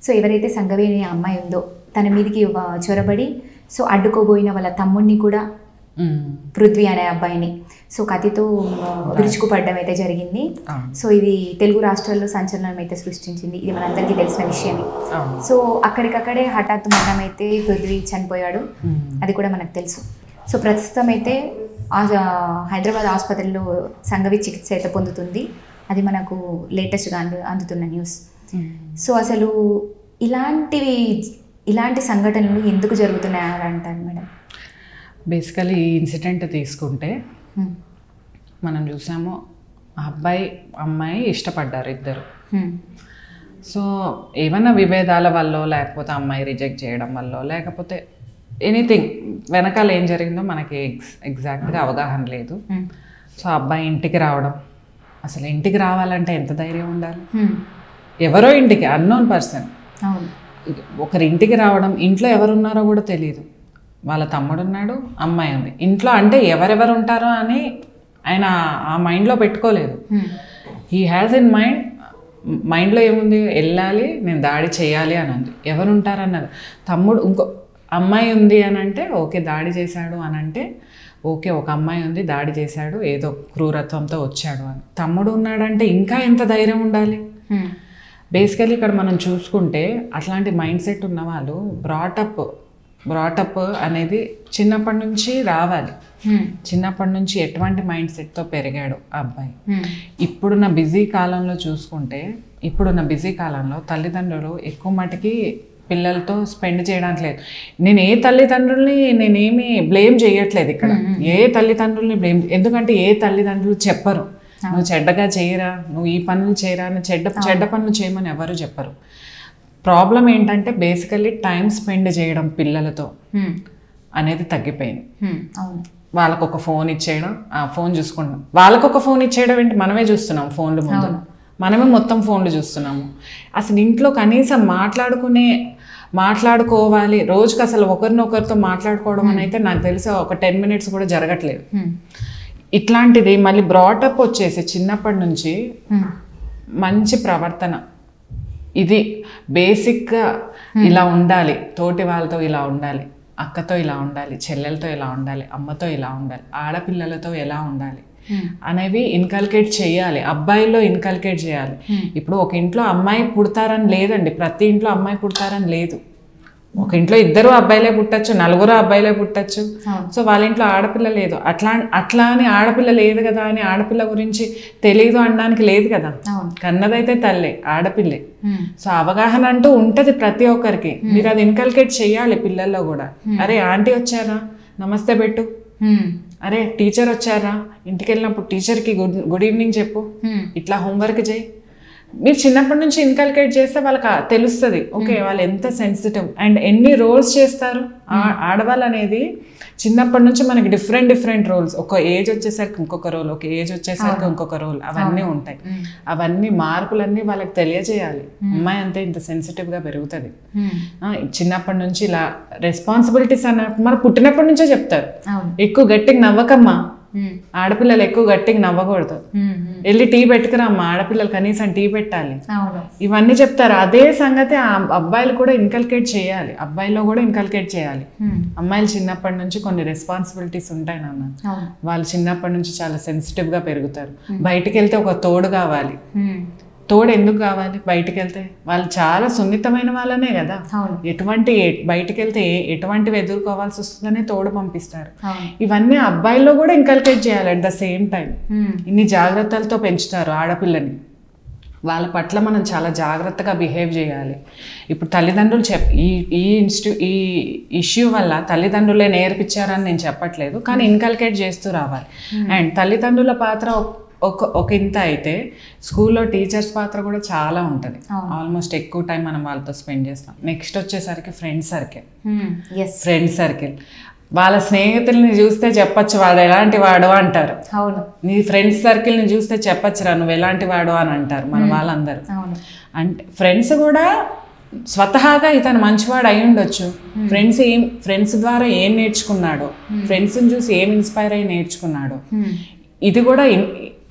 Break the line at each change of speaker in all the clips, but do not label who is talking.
So ఎవరైతే సంగవేణి అమ్మాయి ఉందో తన మీదకి ఒక చొరబడి సో అడ్డుకోబోయిన వాళ్ళ తమ్ముడిని కూడా
ఉమ్.
పృథ్వీ అనే అబ్బాయిని సో కత్తితో ఆ, విరుచుకుపడడం అయితే జరిగింది
అవును.
సో ఇది తెలుగు రాష్ట్రాల్లో సంచలనం అయితే సృష్టించింది ఇది మనందరికీ తెలిసిన విషయమే
అవును.
సో అక్కడికక్కడే హఠాత్తు మరణం అయితే పృథ్వీ చనిపోయాడు
ఉమ్.
అది కూడా మనకు తెలుసు సో ప్రస్తుతం అయితే ఆ- హైదరాబాద్ ఆసుపత్రిలో సంగవి చికిత్స అయితే పొందుతుంది అది మనకు లేటెస్ట్గా అందు అందుతున్న న్యూస్
ఉమ్.
సో అసలు ఇలాంటివి ఇలాంటి సంఘటనలు ఎందుకు జరుగుతున్నాయి అని అంటారు మేడం
బేసికలీ ఈ ఇన్సిడెంట్ తీసుకుంటే
హ్మ్.
మనం చూసాము ఆ అబ్బాయి అమ్మాయి ఇష్టపడ్డారు ఇద్దరు
హ్మ్.
సో ఏమన్నా విభేదాల వల్ల లేకపోతే అమ్మాయి రిజెక్ట్ చేయడం వల్ల లేకపోతే ఎనీథింగ్ వెనకాల ఏం జరిగిందో మనకి ఎగ్స్ ఎగ్జాక్ట్గా అవగాహన లేదు
హ్మ్.
సో అబ్బాయి ఇంటికి రావడం అసలు ఇంటికి రావాలంటే ఎంత ధైర్యం ఉండాలి
హ్మ్.
ఎవరో ఇంటికి అన్నోన్ పర్సన్
అవును
ఒకరి ఇంటికి రావడం ఇంట్లో ఎవరున్నారో కూడా తెలియదు వాళ్ళ తమ్ముడు ఉన్నాడు అమ్మాయి ఉంది ఇంట్లో అంటే ఎవరెవరు ఉంటారో అని ఆయన ఆ మైండ్లో పెట్టుకోలేదు
హ్మ్.
హీ హ్యాస్ ఇన్ మైండ్ మైండ్లో ఏముంది వెళ్ళాలి నేను దాడి చేయాలి అని ఉంది ఎవరు ఉంటారన్నది తమ్ముడు ఇంకో అమ్మాయి ఉంది అని అంటే ఓకే దాడి చేశాడు అని అంటే ఓకే ఒక అమ్మాయి ఉంది దాడి చేశాడు ఏదో క్రూరత్వంతో వచ్చాడు అని తమ్ముడు ఉన్నాడంటే ఇంకా ఎంత ధైర్యం ఉండాలి
హ్మ్.
బేసికలీ ఇక్కడ మనం చూసుకుంటే అట్లాంటి మైండ్ సెట్ ఉన్న వాళ్ళు బ్రాటప్ బ్రాటప్ అనేది చిన్నప్పటి నుంచి రావాలి
హ్మ్.
చిన్నప్పటి నుంచి ఎటువంటి మైండ్ సెట్తో పెరిగాడు ఆ అబ్బాయి
హ్మ్.
ఇప్పుడున్న బిజీ కాలంలో చూసుకుంటే ఇప్పుడున్న బిజీ కాలంలో తల్లిదండ్రులు ఎక్కువ మటుకి పిల్లలతో స్పెండ్ చేయడానికి లేదు నేను ఏ తల్లిదండ్రుల్ని నేనేమి బ్లేమ్ చేయట్లేదు ఇక్కడ ఏ తల్లిదండ్రుల్ని బ్లేమ్ ఎందుకంటే ఏ తల్లిదండ్రులు చెప్పరు నువ్వు చెడ్డగా చేయరా నువ్వు ఈ పనులు చేయరా అని చెడ్డ చెడ్డ పనులు చేయమని ఎవరు చెప్పరు ప్రాబ్లం ఏంటంటే బేసికల్లీ టైం స్పెండ్ చేయడం పిల్లలతో
హ్మ్.
అనేది తగ్గిపోయింది
హ్మ్. అవును
వాళ్ళకు ఒక ఫోన్ ఇచ్చేయడం ఆ ఫోన్ చూసుకుంటాం వాళ్ళకు ఒక ఫోన్ ఇచ్చేయడం ఏంటి మనమే చూస్తున్నాం ఫోన్లు ముందు మనమే మొత్తం ఫోన్లు చూస్తున్నాము అసలు ఇంట్లో కనీసం మాట్లాడుకునే మాట్లాడుకోవాలి రోజుకి అసలు ఒకరినొకరితో మాట్లాడుకోవడం అని అయితే నాకు తెలిసి ఒక టెన్ మినిట్స్ కూడా జరగట్లేదు
హ్మ్.
ఇట్లాంటిది మళ్ళీ బ్రాటప్ వచ్చేసి చిన్నప్పటి నుంచి
హ్మ్.
మంచి ప్రవర్తన ఇది బేసిక్గా ఇలా ఉండాలి తోటి వాళ్ళతో ఇలా ఉండాలి అక్కతో ఇలా ఉండాలి చెల్లెలతో ఇలా ఉండాలి అమ్మతో ఇలా ఉండాలి ఆడపిల్లలతో ఎలా ఉండాలి
హ్మ్.
అనేవి ఇన్కల్కేట్ చేయాలి అబ్బాయిలో ఇన్కల్కేట్ చేయాలి ఇప్పుడు ఒక ఇంట్లో అమ్మాయి పుడతారని లేదండి ప్రతి ఇంట్లో అమ్మాయి పుడతారని లేదు ఒక ఇంట్లో ఇద్దరు అబ్బాయిలే పుట్టచ్చు నలుగురు అబ్బాయిలే పుట్టచ్చు
అవును.
సో వాళ్ళ ఇంట్లో ఆడపిల్ల లేదు అట్లా అట్లా అని ఆడపిల్ల లేదు కదా అని ఆడపిల్ల గురించి తెలియదు అనడానికి లేదు కదా
అవును
కన్నదైతే తల్లే ఆడపిల్లే
హ్మ్.
సో అవగాహన అంటూ ఉంటది ప్రతి ఒక్కరికి మీరు అది ఇన్కల్కేట్ చేయాలి పిల్లల్లో కూడా అరే ఆంటీ వచ్చారా నమస్తే పెట్టు
హ్మ్.
అరే టీచర్ వచ్చారా ఇంటికి వెళ్ళినప్పుడు టీచర్కి గుడ్ గుడ్ ఈవినింగ్ చెప్పు
హ్మ్.
ఇట్లా హోంవర్క్ చేయి మీరు చిన్నప్పటి నుంచి ఇన్కల్కేట్ చేస్తే వాళ్ళకి ఆ- తెలుస్తుంది ఓకే వాళ్ళు ఎంత సెన్సిటివ్ అండ్ ఎన్ని రోల్స్ చేస్తారు ఆ- ఆడవాళ్ళు అనేది చిన్నప్పటి నుంచి మనకి డిఫరెంట్ డిఫరెంట్ రోల్స్ ఒక ఏజ్ వచ్చేసరికి ఇంకొక రోల్ ఒక ఏజ్ వచ్చేసరికి ఇంకొక రోల్ అవన్నీ ఉంటాయి అవన్నీ మార్పులన్నీ వాళ్ళకి తెలియజేయాలి అమ్మాయి అంతే ఇంత sensitive గా పెరుగుతుంది
హ్మ్.
ఆ, చిన్నప్పటి నుంచి ఇలా రెస్పాన్సిబిలిటీస్ అన్న మన పుట్టినప్పటి నుంచే చెప్తారు
అవును
ఎక్కువ గట్టిగా నవ్వకమ్మా
హ్మ్.
ఆడపిల్లలు ఎక్కువ గట్టిగా నవ్వకూడదు
హ్మ్. హ్మ్.
వెళ్ళి టీ పెట్టుకురామ్మా ఆడపిల్లలు కనీసం టీ పెట్టాలి
అవును
ఇవన్నీ చెప్తారు అదే సంగతి ఆ అబ్బాయిలు కూడా ఇన్కల్కేట్ చేయాలి అబ్బాయిలో కూడా ఇన్కల్కేట్ చేయాలి
హ్మ్.
అమ్మాయిలు చిన్నప్పటి నుంచి కొన్ని రెస్పాన్సిబిలిటీస్ ఉంటాయి నాన్న
అవును
వాళ్ళు చిన్నప్పటి నుంచి చాలా sensitive గా పెరుగుతారు బయటికి వెళ్తే ఒక తోడు కావాలి
హ్మ్.
తోడు ఎందుకు కావాలి బయటికి వెళ్తే వాళ్ళు చాలా సున్నితమైన వాళ్ళనే కదా
అవును
ఎటువంటి బయటికి వెళ్తే ఏ- ఎటువంటివి ఎదుర్కోవాల్సి వస్తుందనే తోడు పంపిస్తారు
అవును
ఇవన్నీ అబ్బాయిల్లో కూడా ఇంకల్కేట్ చేయాలి అట్ ద సేమ్ టైం
హ్మ్.
ఇన్ని జాగ్రత్తలతో పెంచుతారు ఆడపిల్లని వాళ్ళ పట్ల మనం చాలా జాగ్రత్తగా బిహేవ్ చేయాలి ఇప్పుడు తల్లిదండ్రులు చెప్ ఈ ఈ ఇన్స్టి ఈ ఇష్యూ వల్ల తల్లిదండ్రులే నేర్పించారని నేను చెప్పట్లేదు కానీ ఇన్కల్కేట్ చేస్తూ రావాలి అండ్ తల్లిదండ్రుల పాత్ర ఒక- ఒక ఒక ఇంత అయితే స్కూల్లో టీచర్స్ పాత్ర కూడా చాలా ఉంటుంది
అవును.
ఆల్మోస్ట్ ఎక్కువ టైం మనం వాళ్ళతో స్పెండ్ చేస్తాం నెక్స్ట్ వచ్చేసరికి friend circle
hmm. Yes
friend circle వాళ్ళ స్నేహితుల్ని చూస్తే చెప్పొచ్చు వాడు ఎలాంటి వాడు అంటారు
అవును
నీ ఫ్రెండ్స్ సర్కిల్ని చూస్తే చెప్పచ్చురా నువ్వు ఎలాంటి వాడు అని అంటారు మన వాళ్ళందరూ
అవును
అంటే ఫ్రెండ్స్ కూడా స్వతహాగా ఇతను మంచివాడు అయి ఉండొచ్చు ఫ్రెండ్స్ ఏం ఫ్రెండ్స్ ద్వారా ఏం నేర్చుకున్నాడో ఫ్రెండ్స్ని చూసి ఏం ఇన్స్పైర్ అయ్యి నేర్చుకున్నాడో
హ్మ్.
ఇది కూడా ఇన్-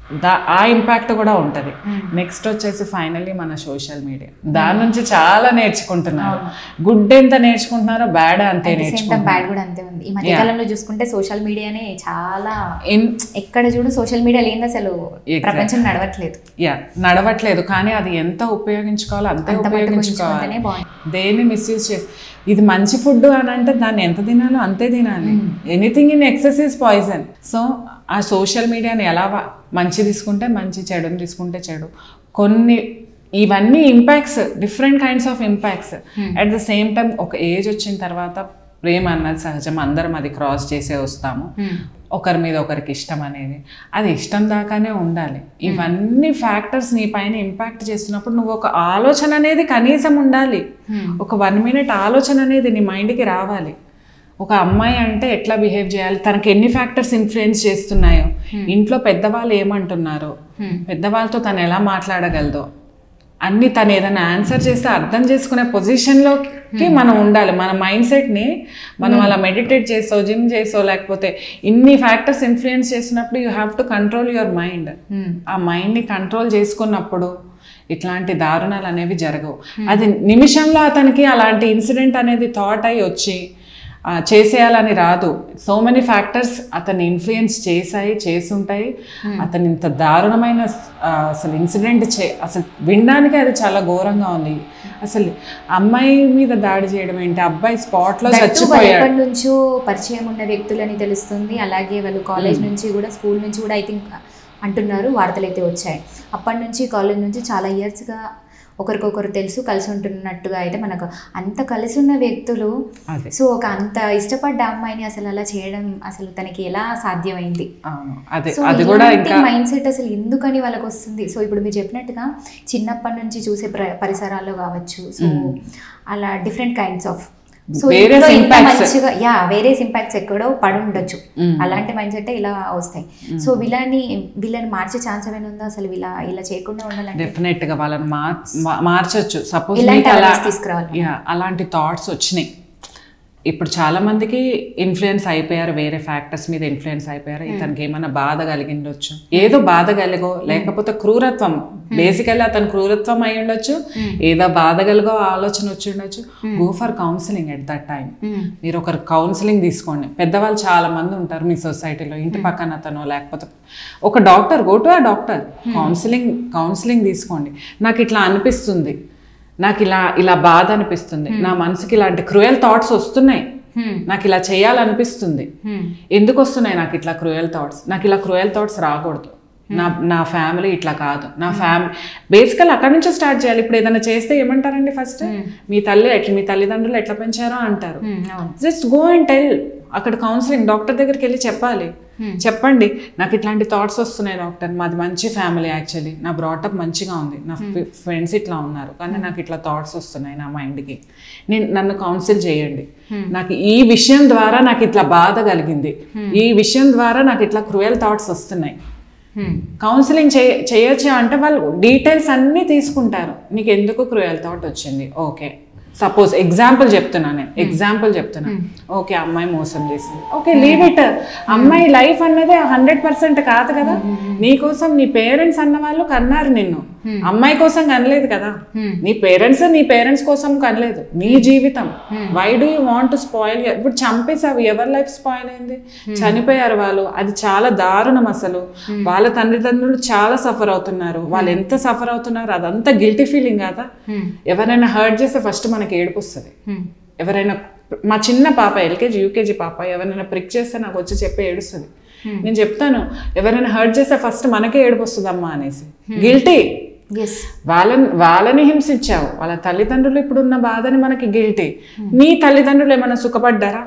దా ఆ ఇంపాక్ట్ కూడా ఉంటుంది నెక్స్ట్ వచ్చేసి ఫైనల్లీ మన సోషల్ మీడియా దాని నుంచి చాలా నేర్చుకుంటున్నారు గుడ్ ఎంత నేర్చుకుంటున్నారో బ్యాడ్ అంతే
సేమ్ టైం
నేర్చుకుంటున్నారు
బ్యాడ్ కూడా అంతే ఉంది ఈ మధ్య కాలంలో చూసుకుంటే సోషల్ మీడియానే చాలా
ఇన్
ఎక్కడ చూడు సోషల్ మీడియా లేని అసలు
Exactly.
ప్రపంచం నడవట్లేదు
యా నడవట్లేదు కానీ అది ఎంత ఉపయోగించుకోవాలో అంతే
అంత మట్టుకు
ఉపయోగించుకోవాలి
ఉంచుకుంటేనే బాగుంది
దేన్ని మిస్యూజ్ చేసి ఇది మంచి ఫుడ్ అని అంటే దాన్ని ఎంత తినాలో అంతే తినాలి anything in excess is poison so ఆ సోషల్ మీడియాని ఎలా వా- మంచి తీసుకుంటే మంచి చెడుని తీసుకుంటే చెడు కొన్ని ఇవన్నీ impacts different kinds of impacts at the same time ఒక ఏజ్ వచ్చిన తర్వాత ప్రేమ అన్నది సహజం అందరం అది క్రాస్ చేసే వస్తాము ఒకరి మీద ఒకరికి ఇష్టం అనేది అది ఇష్టం దాకానే ఉండాలి ఇవన్నీ ఫ్యాక్టర్స్ నీ పైన ఇంపాక్ట్ చేస్తున్నప్పుడు నువ్వు ఒక ఆలోచన అనేది కనీసం ఉండాలి ఒక వన్ మినిట్ ఆలోచన అనేది నీ మైండ్కి రావాలి ఒక అమ్మాయి అంటే ఎట్లా బిహేవ్ చేయాలి తనకి ఎన్ని ఫ్యాక్టర్స్ ఇన్ఫ్లుయెన్స్ చేస్తున్నాయో ఇంట్లో పెద్దవాళ్ళు ఏమంటున్నారో పెద్దవాళ్ళతో తను ఎలా మాట్లాడగలదో అన్ని తను ఏదైనా ఆన్సర్ చేస్తే అర్థం చేసుకునే పొజిషన్లోకి మనం ఉండాలి మన మైండ్ సెట్ని మనం అలా మెడిటేట్ చేసో జిమ్ చేసో లేకపోతే ఇన్ని ఫ్యాక్టర్స్ ఇన్ఫ్లుయెన్స్ చేసినప్పుడు you have to control your mind ఆ మైండ్ని కంట్రోల్ చేసుకున్నప్పుడు ఇట్లాంటి దారుణాలు అనేవి జరగవు అది నిమిషంలో అతనికి అలాంటి ఇన్సిడెంట్ అనేది థాట్ అయి వచ్చి ఆ, చేసేయాలని రాదు సో మెనీ ఫ్యాక్టర్స్ అతన్ని ఇన్ఫ్లుయెన్స్ చేశాయి చేసుంటాయి అతను ఇంత దారుణమైన ఆ, అసలు ఇన్సిడెంట్ చే అసలు వినడానికి అది చాలా ఘోరంగా ఉంది అసలు అమ్మాయి మీద దాడి చేయడం ఏంటి అబ్బాయి స్పాట్లో
దట్టు వాళ్ళు
చచ్చిపోయాడు
ఎప్పటి నుంచో పరిచయం ఉన్న వ్యక్తులని తెలుస్తుంది అలాగే వాళ్ళు కాలేజ్ నుంచి కూడా స్కూల్ నుంచి కూడా ఐ థింక్ అంటున్నారు వార్తలు అయితే వచ్చాయి అప్పటి నుంచి కాలేజ్ నుంచి చాలా ఇయర్స్గా ఒకరికొకరు తెలుసు కలిసి ఉంటున్నట్టుగా అయితే మనకు అంత కలిసి ఉన్న వ్యక్తులు
అదే
సో ఒక అంత ఇష్టపడ్డ అమ్మాయిని అసలు అలా చేయడం అసలు తనకి ఎలా సాధ్యమైంది
అవును అదే
సో
అది కూడా ఇంకా
మైండ్ సెట్ అసలు ఎందుకని వాళ్ళకి వస్తుంది సో ఇప్పుడు మీరు చెప్పినట్టుగా చిన్నప్పటి నుంచి చూసే ప్ర పరిసరాల్లో కావచ్చు సో అలా different kinds of so
Various
ఇంట్లో ఇంత
impacts.
మంచిగా యా వేరియస్ ఇంపాక్ట్స్ ఎక్కడో పడి ఉండొచ్చు అలాంటి మైండ్ సెట్ ఇలా వస్తాయి సో వీళ్ళని వీళ్ళని మార్చే ఛాన్స్ ఏమైనా ఉందా అసలు వీళ్ళ ఇలా చేయకుండా ఉండాలంటే
డెఫినెట్ గా వాళ్ళని మార్ మా- మార్చొచ్చు సపోజ్
ఇలాంటి
మీకు అలా
awareness తీసుకురావాలి
యా అలాంటి థాట్స్ వచ్చినాయి ఇప్పుడు చాలా మందికి ఇన్ఫ్లుయెన్స్ అయిపోయారు వేరే ఫ్యాక్టర్స్ మీద ఇన్ఫ్లుయెన్స్ అయిపోయారు ఇతనికి ఏమైనా బాధ కలిగిండొచ్చు ఏదో బాధ కలిగో లేకపోతే క్రూరత్వం బేసికల్లీ అతను క్రూరత్వం అయి ఉండొచ్చు ఏదో బాధ కలిగో ఆలోచన వచ్చి ఉండొచ్చు go for counselling at that time మీరు ఒకరు కౌన్సిలింగ్ తీసుకోండి పెద్దవాళ్ళు చాలా మంది ఉంటారు మీ సొసైటీలో ఇంటి పక్కన అతను లేకపోతే ఒక doctor go to a doctor counselling counselling తీసుకోండి నాకు ఇట్లా అనిపిస్తుంది నాకు ఇలా ఇలా బాధ అనిపిస్తుంది నా మనసుకి ఇలాంటి క్రూయల్ థాట్స్ వస్తున్నాయి నాకు ఇలా చేయాలనిపిస్తుంది ఎందుకు వస్తున్నాయి నాకు ఇట్లా క్రూయల్ థాట్స్ నాకు ఇలా క్రూయల్ థాట్స్ రాకూడదు నా నా ఫ్యామిలీ ఇట్లా కాదు నా ఫ్యామిలీ బేసికల్ అక్కడ నుంచే స్టార్ట్ చేయాలి ఇప్పుడు ఏదైనా చేస్తే ఏమంటారండి ఫస్ట్ మీ తల్లి ఎట్లా మీ తల్లిదండ్రులు ఎట్లా పెంచారో అంటారు
అవును
జస్ట్ గో అండ్ టెల్ అక్కడ కౌన్సిలింగ్ డాక్టర్ దగ్గరికి వెళ్ళి చెప్పాలి చెప్పండి నాకు ఇట్లాంటి థాట్స్ వస్తున్నాయి డాక్టర్ మాది మంచి ఫ్యామిలీ యాక్చువల్లీ నా బ్రాటప్ మంచిగా ఉంది నా ఫ్రెండ్స్ ఇట్లా ఉన్నారు కానీ నాకు ఇట్లా థాట్స్ వస్తున్నాయి నా మైండ్కి నేను నన్ను కౌన్సిల్ చేయండి నాకు ఈ విషయం ద్వారా నాకు ఇట్లా బాధ కలిగింది ఈ విషయం ద్వారా నాకు ఇట్లా క్రూయల్ థాట్స్ వస్తున్నాయి కౌన్సిలింగ్ చే చేయొచ్చు అంటే వాళ్ళు డీటెయిల్స్ అన్నీ తీసుకుంటారు నీకు ఎందుకు క్రూయల్ థాట్ వచ్చింది ఓకే సపోజ్ ఎగ్జాంపుల్ చెప్తున్నా నేను ఎగ్జాంపుల్ చెప్తున్నా ఓకే అమ్మాయి మోసం చేసింది ఓకే లీవ్ ఇట్ అమ్మాయి లైఫ్ అన్నదే హండ్రెడ్ పర్సెంట్ కాదు కదా నీ కోసం నీ పేరెంట్స్ అన్న వాళ్ళు కన్నారు నిన్ను అమ్మాయి కోసం కనలేదు కదా నీ పేరెంట్స్ నీ పేరెంట్స్ కోసం కనలేదు నీ జీవితం why do you want to spoil ఇప్పుడు చంపేసావు ఎవరి లైఫ్ స్పాయిల్ అయింది చనిపోయారు వాళ్ళు అది చాలా దారుణం అసలు వాళ్ళ తల్లిదండ్రులు చాలా సఫర్ అవుతున్నారు వాళ్ళు ఎంత సఫర్ అవుతున్నారు అదంతా గిల్టీ ఫీలింగ్ కదా ఎవరైనా హర్ట్ చేస్తే ఫస్ట్ మనకి ఏడుపు వస్తుంది ఎవరైనా మా చిన్న పాప ఎల్కేజీ యూకేజీ పాప ఎవరైనా ప్రిక్ చేస్తే నాకు వచ్చి చెప్పి ఏడుస్తుంది నేను చెప్తాను ఎవరైనా హర్ట్ చేస్తే ఫస్ట్ మనకే ఏడుపు వస్తుందమ్మా అనేసి గిల్టీ
ఎస్
వాళ్ళని వాళ్ళని హింసించావు వాళ్ళ తల్లిదండ్రులు ఇప్పుడున్న బాధని మనకి గిల్టీ నీ తల్లిదండ్రులు ఏమైనా సుఖపడ్డారా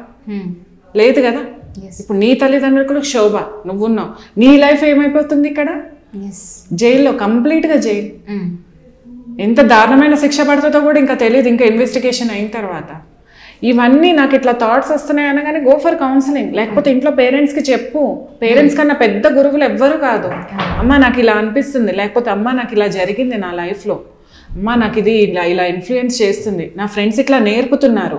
లేదు కదా
ఎస్
ఇప్పుడు నీ తల్లిదండ్రులకు శోభ నువ్వున్నావు నీ లైఫ్ ఏమైపోతుంది ఇక్కడ
ఎస్
జైల్లో కంప్లీట్గా జైలు ఎంత దారుణమైన శిక్ష పడుతుందో కూడా ఇంకా తెలియదు ఇంకా ఇన్వెస్టిగేషన్ అయిన తర్వాత ఇవన్నీ నాకు ఇట్లా థాట్స్ వస్తున్నాయి అనగానే గో ఫర్ కౌన్సిలింగ్ లేకపోతే ఇంట్లో పేరెంట్స్కి చెప్పు పేరెంట్స్ కన్నా పెద్ద గురువులు ఎవ్వరు కాదు అమ్మ నాకు ఇలా అనిపిస్తుంది లేకపోతే అమ్మ నాకు ఇలా జరిగింది నా లైఫ్లో అమ్మ నాకు ఇది ఇలా ఇలా ఇన్ఫ్లుయెన్స్ చేస్తుంది నా ఫ్రెండ్స్ ఇట్లా నేర్పుతున్నారు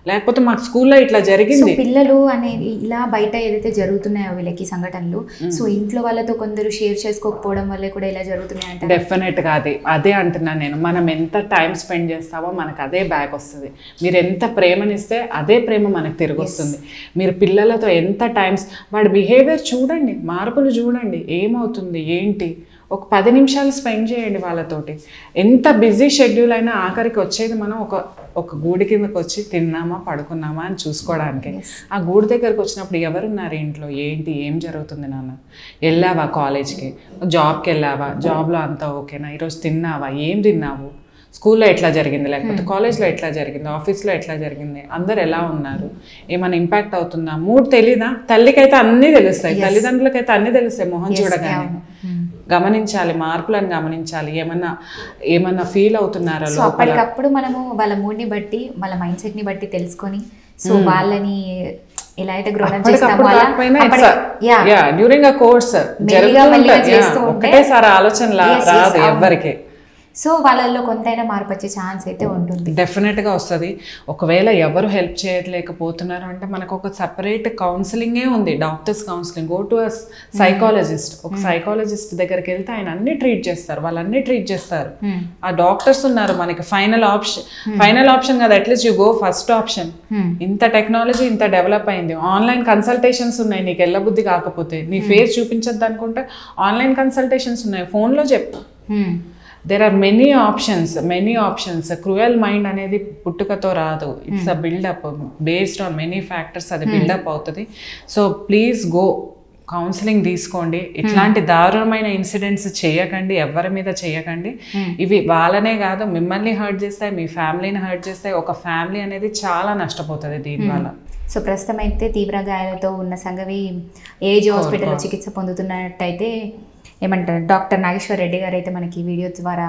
లేకపోతే మాకు స్కూల్లో ఇట్లా
సో
జరిగింది
పిల్లలు అనేది ఇలా బయట ఏదైతే జరుగుతున్నాయో వీళ్ళకి సంఘటనలు సో ఇంట్లో వాళ్ళతో కొందరు షేర్ చేసుకోకపోవడం వల్ల కూడా ఇలా జరుగుతున్నాయి అంటారు
డెఫినెట్గా అది అదే అంటున్నాను నేను మనం ఎంత టైం స్పెండ్ చేస్తామో మనకు అదే బ్యాక్ వస్తుంది మీరు ఎంత ప్రేమనిస్తే అదే ప్రేమ మనకు తిరిగి వస్తుంది మీరు పిల్లలతో ఎంత టైమ్స్ వాడి బిహేవియర్ చూడండి మార్పులు చూడండి ఏమవుతుంది ఏంటి ఒక పది నిమిషాలు స్పెండ్ చేయండి వాళ్ళతోటి ఎంత బిజీ షెడ్యూల్ అయినా ఆఖరికి వచ్చేది మనం ఒక ఒక గూడి కిందకి వచ్చి తిన్నామా పడుకున్నామా అని చూసుకోవడానికి ఆ గూడు దగ్గరకు వచ్చినప్పుడు ఎవరున్నారు ఇంట్లో ఏంటి ఏం జరుగుతుంది నాన్న వెళ్ళావా కాలేజ్కి జాబ్కి వెళ్ళావా జాబ్లో అంతా ఓకేనా ఈరోజు తిన్నావా ఏం తిన్నావు స్కూల్లో ఎట్లా జరిగింది లేకపోతే కాలేజ్లో ఎట్లా జరిగింది ఆఫీస్లో ఎట్లా జరిగింది అందరు ఎలా ఉన్నారు ఏమైనా ఇంపాక్ట్ అవుతుందా మూడు తెలీదా తల్లికైతే అన్నీ తెలుస్తాయి తల్లిదండ్రులకైతే అన్నీ తెలుస్తాయి మొహం చూడగానే గమనించాలి మార్పులను గమనించాలి ఏమన్నా ఏమన్నా ఫీల్ అవుతున్నారా
సో
లోపల
అప్పటికప్పుడు మనము వాళ్ళ మూడ్ని బట్టి వాళ్ళ మైండ్ సెట్ ని బట్టి తెలుసుకొని సో వాళ్ళని ఎలా అయితే గ్రోన్ చేస్తామో
అప్పటికప్పుడు
అలా
కాకపోయినా
అప్పటి- yeah.
డ్యూరింగ్ అ కోర్స్
మెల్లిగా మెల్లిగా చేస్తూ ఉంటే-
ఒకటేసారి ఆలోచన లా-
Yes, yes,
రాదు
అవును.
ఎవ్వరికి
సో వాళ్ళల్లో కొంతైనా మార్పు వచ్చే ఛాన్స్ అయితే ఉంటుంది
డెఫినెట్గా వస్తుంది ఒకవేళ ఎవరు హెల్ప్ చేయలేకపోతున్నారు అంటే మనకు ఒక సపరేట్ కౌన్సిలింగే ఉంది doctors counselling go to a psychologist ఒక సైకాలజిస్ట్ దగ్గరికి వెళ్తే ఆయన అన్ని ట్రీట్ చేస్తారు వాళ్ళు అన్ని ట్రీట్ చేస్తారు
Hmm.
ఆ డాక్టర్స్ ఉన్నారు మనకి ఫైనల్ ఆప్షన్ ఫైనల్ ఆప్షన్ కదా at least you go first option
Hmm.
ఇంత టెక్నాలజీ ఇంత డెవలప్ అయింది ఆన్లైన్ కన్సల్టేషన్స్ ఉన్నాయి నీకు ఎల్లబుద్ధి కాకపోతే నీ ఫేస్ చూపించద్దు అనుకుంటే ఆన్లైన్ కన్సల్టేషన్స్ ఉన్నాయి ఫోన్లో చెప్పు
Hmm.
There are many options many options cruel mind అనేది పుట్టుకతో రాదు it's a buildup based on many factors అది బిల్డప్ అవుతుంది సో ప్లీజ్ గో కౌన్సిలింగ్ తీసుకోండి ఇట్లాంటి దారుణమైన ఇన్సిడెంట్స్ చేయకండి ఎవరి మీద చేయకండి ఇవి వాళ్ళనే కాదు మిమ్మల్ని హర్ట్ చేస్తాయి మీ ఫ్యామిలీని హర్ట్ చేస్తాయి ఒక ఫ్యామిలీ అనేది చాలా నష్టపోతుంది దీనివల్ల
సో ప్రస్తుతం అయితే తీవ్ర గాయాలతో ఉన్న సంగవి ఏజ్ హాస్పిటల్లో చికిత్స పొందుతున్నట్టయితే ఏమంటారు డాక్టర్ నాగేశ్వర్ రెడ్డి గారు అయితే మనకి వీడియో ద్వారా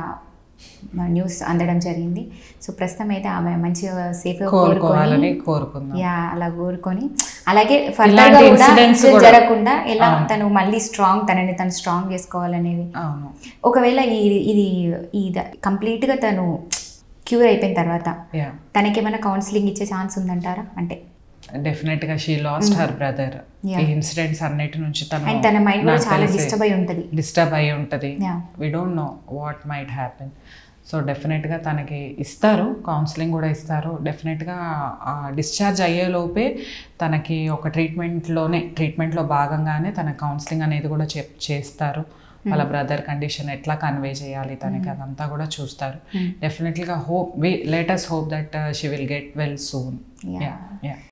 న్యూస్ అందడం జరిగింది సో ప్రస్తుతం అయితే ఆమె మంచిగా సేఫ్గా కోరుకొని
కోరుకోవాలని కోరుకుందాం
యా అలా కోరుకొని అలాగే ఫర్దర్ గా
ఇలాంటి
కూడా
incidents
incident
కూడా-
జరగకుండా ఎలా తను మళ్ళీ స్ట్రాంగ్ తనని తను స్ట్రాంగ్ చేసుకోవాలనేది
అవును
ఒకవేళ ఇది ఇది ఇది కంప్లీట్ గా తను క్యూర్ అయిపోయిన తర్వాత
యా
తనకి ఏమైనా కౌన్సిలింగ్ ఇచ్చే ఛాన్స్ ఉందంటారా అంటే
డెఫినెట్ గా she lost her brother
Yeah.
ఈ ఇన్సిడెంట్స్ అన్నిటి నుంచి తను
అండ్ తన మైండ్ కూడా
నాకు
చాలా
తెలిసి
డిస్టర్బ్ అయి ఉంటుంది
డిస్టర్బ్ అయి ఉంటుంది
Yeah.
We don't know what might happen so డెఫినెట్గా తనకి ఇస్తారు కౌన్సిలింగ్ కూడా ఇస్తారు డెఫినెట్గా డిశ్చార్జ్ అయ్యేలోపే తనకి ఒక ట్రీట్మెంట్లోనే ట్రీట్మెంట్లో భాగంగానే తన కౌన్సిలింగ్ అనేది కూడా చెప్ చేస్తారు వాళ్ళ బ్రదర్ కండిషన్ ఎట్లా కన్వే చేయాలి తనకి అదంతా కూడా చూస్తారు డెఫినెట్లీగా hope we latest hope that she will get well soon
Yeah.
Yeah